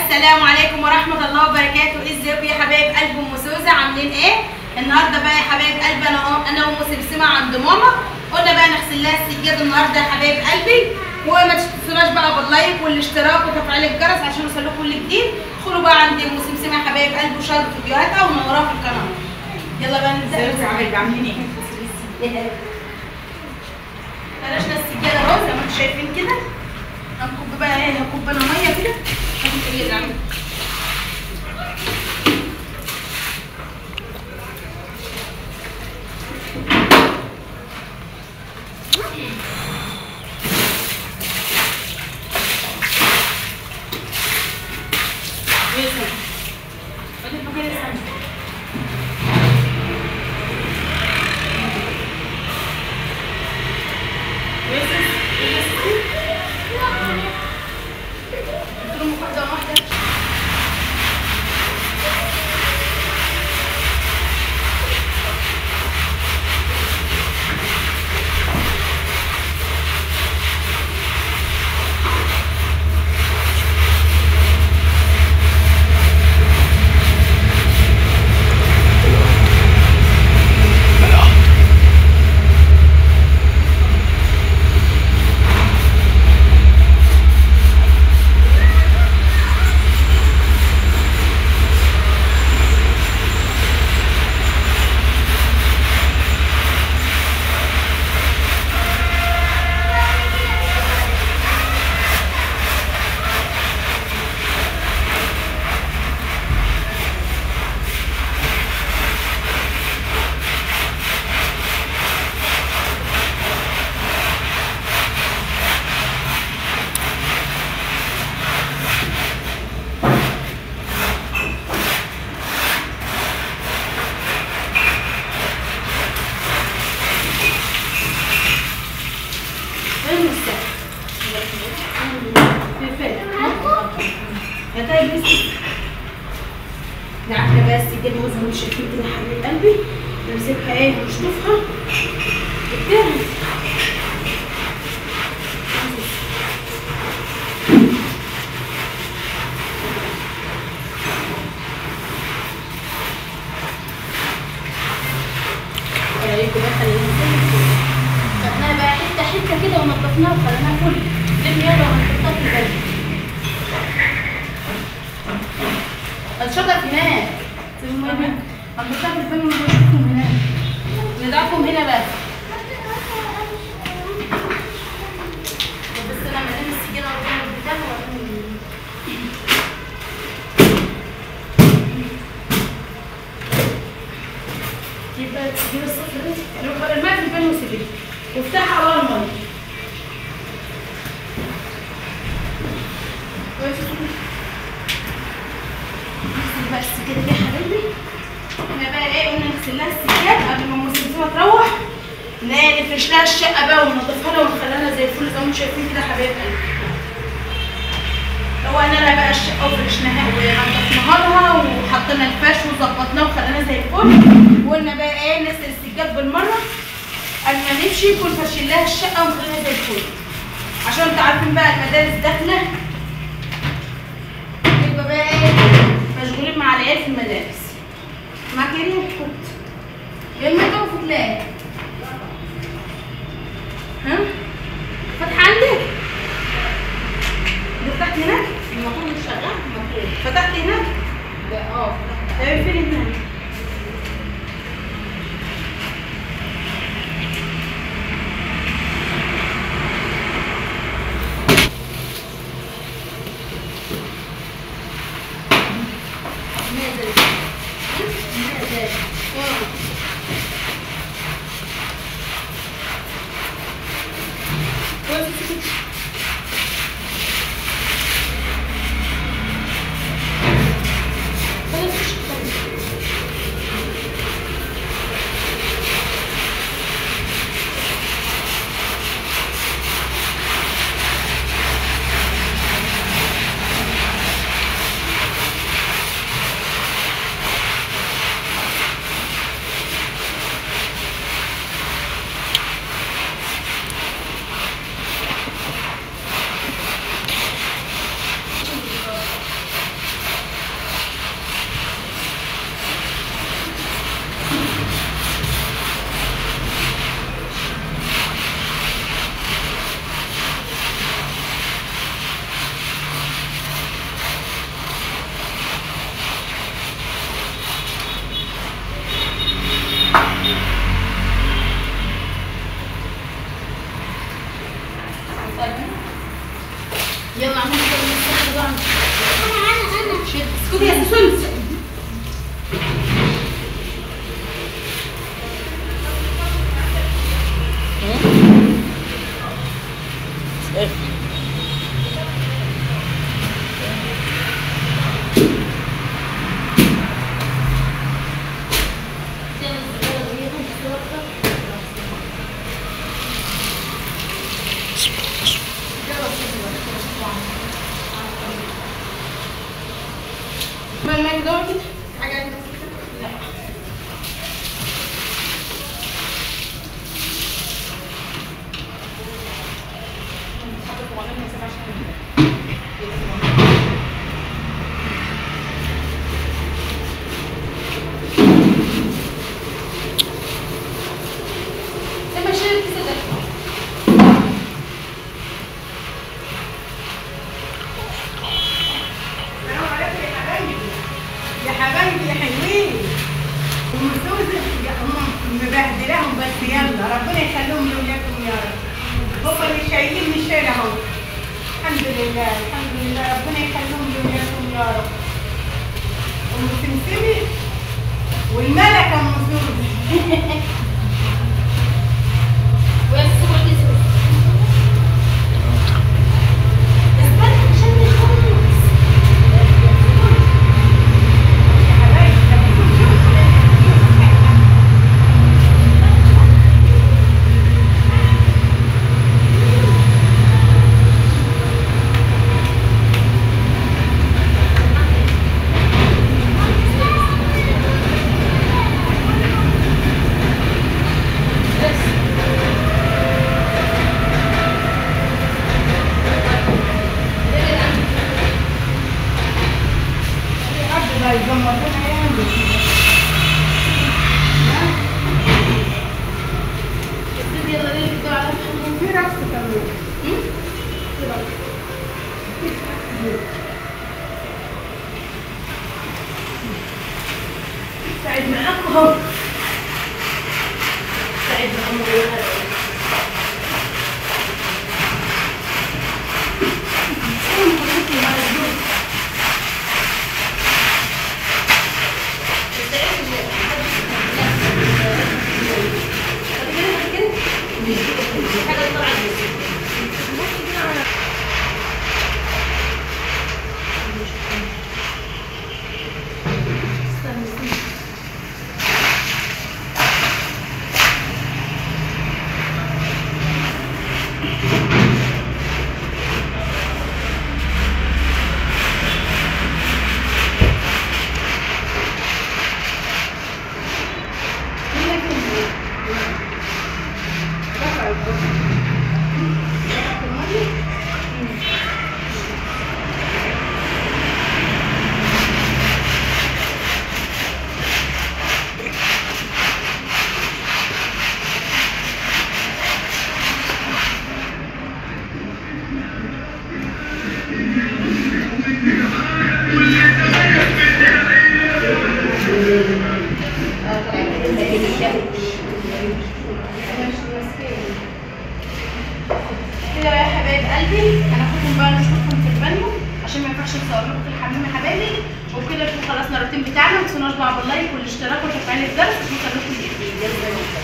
السلام عليكم ورحمة الله وبركاته، ازيكم يا حبايب قلب ام سوزة عاملين ايه؟ النهارده بقى يا حبايب قلبي انا انا وام سمسمة عند ماما، قلنا بقى نغسل لها السجاد النهارده يا حبايب قلبي، وما تنسوناش بقى باللايك والاشتراك وتفعيل الجرس عشان يوصلكم كل جديد، ادخلوا بقى عند ام سمسمة يا حبايب قلبي وشاركوا فيديوهاتها ونوروها في القناة. يلا بقى نبدأ ازيكم يا حبايبي عاملين ايه؟ فرشنا السجادة اهو زي ما انتم شايفين كده. هنكب بقى ايه هكب انا ميه كده عشان تقيل عندي. فين السقف؟ في فين؟ يا طيب بس نعمل بقى السجادة زي ما انتم شايفين كده يا حبيب قلبي نمسكها ايه ونشطفها بالتاني عليكم بقى خلينا خدناها بقى حته حته كده ونضفناها وخليناها فل لم يلا ونحطها في البلد الشجر هناك هنحطها في البلد ونشوفهم هناك نضعكم هنا بس طب بس انا مليان السجاده وربنا البتاع يبقى تجيب الصفر ده الماء في البن وسيبيه وافتحها على الميه نغسل بس كده يا حبايبي احنا بقى ايه قلنا نغسل لها السجاد قبل ما ام سمسمه تروح ن- نفرش لها الشقه بقى وننضفها لها ونخليها زي الفل زي ما انتم شايفين كده يا حبايب قلبي روقنا لها بقى الشقه وفرشناها ونضفناها لها وحطينا الفرش وظبطناه وخليناه زي الفل وقلنا بقى ايه نغسل السجاد بالمره قبل ما نمشي نكون فرشين لها الشقه ونخليها زي الفل عشان انتوا عارفين بقى المدارس داخله يبقى بقى ايه مشغولين مع العيال في المدارس معاك ايه حط يا اما تقف تلاقي ها فتح عندك ده فتحت هناك المفروض مش شغال المفروض فتحت هناك ده اه فتحت فين هناك نازل نازل اه ما ما يدور كده حاجه لا لما شيل الكيس ده السلام عليكم يا حبايبي يا حبايبي يا حلوين ام سوزي يا ام مبهدلاهم بس يلا ربنا يخليهم لاولادكم يا رب هم اللي شايلين مش شايل اهو الحمد لله الحمد لله ربنا يخليهم لاولادكم يا رب ام سمسمي والملكه ام سوزي ويسيبوا الكيس بس استنى عشان نخلص يا حبايبي طب شوفوا حد بقى يظبطونا يعني يلا ليه بتدور على محمد في رقص كمان في رقص سعيد معاكم اهو سعيد معاكم حاجه طلعت كده بقى يا حبايب قلبي هناخدكم بقى نشوفكم في البانيو عشان ما ينفعش نصور لكم في الحمام يا حبايبي وبكده نكون خلصنا الروتين بتاعنا ما تنسوناش بقى باللايك والاشتراك وتفعيل الجرس عشان يوصل لكم الجديد